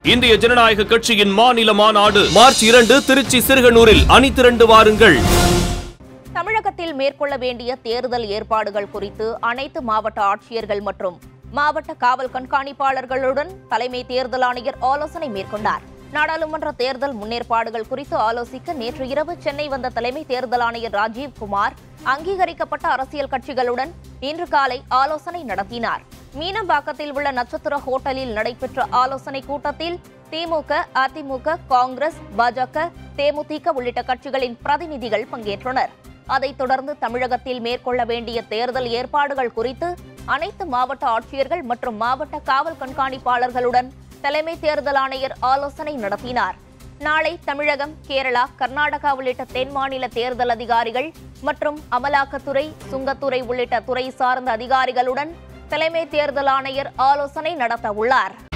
இந்திய ஜனநாயக கட்சியின் மாநில மாநாடு மார்ச் இரண்டு திருச்சி சிறுகனூரில் அணி திரண்டு வாருங்கள் தமிழகத்தில் மேற்கொள்ள வேண்டிய தேர்தல் ஏற்பாடுகள் குறித்து அனைத்து மாவட்ட ஆட்சியர்கள் மற்றும் மாவட்ட காவல் கண்காணிப்பாளர்களுடன் தலைமை தேர்தல் ஆணையர் ஆலோசனை மேற்கொண்டார் நாடாளுமன்ற தேர்தல் முன்னேற்பாடுகள் குறித்து ஆலோசிக்க நேற்று இரவு சென்னை வந்த தலைமை தேர்தல் ஆணையர் ராஜீவ் குமார் அங்கீகரிக்கப்பட்ட அரசியல் கட்சிகளுடன் இன்று காலை ஆலோசனை நடத்தினார் மீனம்பாக்கத்தில் உள்ள நட்சத்திர ஹோட்டலில் நடைபெற்ற ஆலோசனை கூட்டத்தில் திமுக அதிமுக காங்கிரஸ் பாஜக தேமுதிக உள்ளிட்ட கட்சிகளின் பிரதிநிதிகள் பங்கேற்றனர் அதைத் தொடர்ந்து தமிழகத்தில் மேற்கொள்ள வேண்டிய தேர்தல் ஏற்பாடுகள் குறித்து அனைத்து மாவட்ட ஆட்சியர்கள் மற்றும் மாவட்ட காவல் கண்காணிப்பாளர்களுடன் தலைமை தேர்தல் ஆணையர் ஆலோசனை நடத்தினார் நாளை தமிழகம் கேரளா கர்நாடகா உள்ளிட்ட தென் மாநில தேர்தல் அதிகாரிகள் மற்றும் அமலாக்கத்துறை சுங்கத்துறை உள்ளிட்ட துறை சார்ந்த அதிகாரிகளுடன் தலைமை தேர்தல் ஆணையர் ஆலோசனை நடத்த உள்ளார்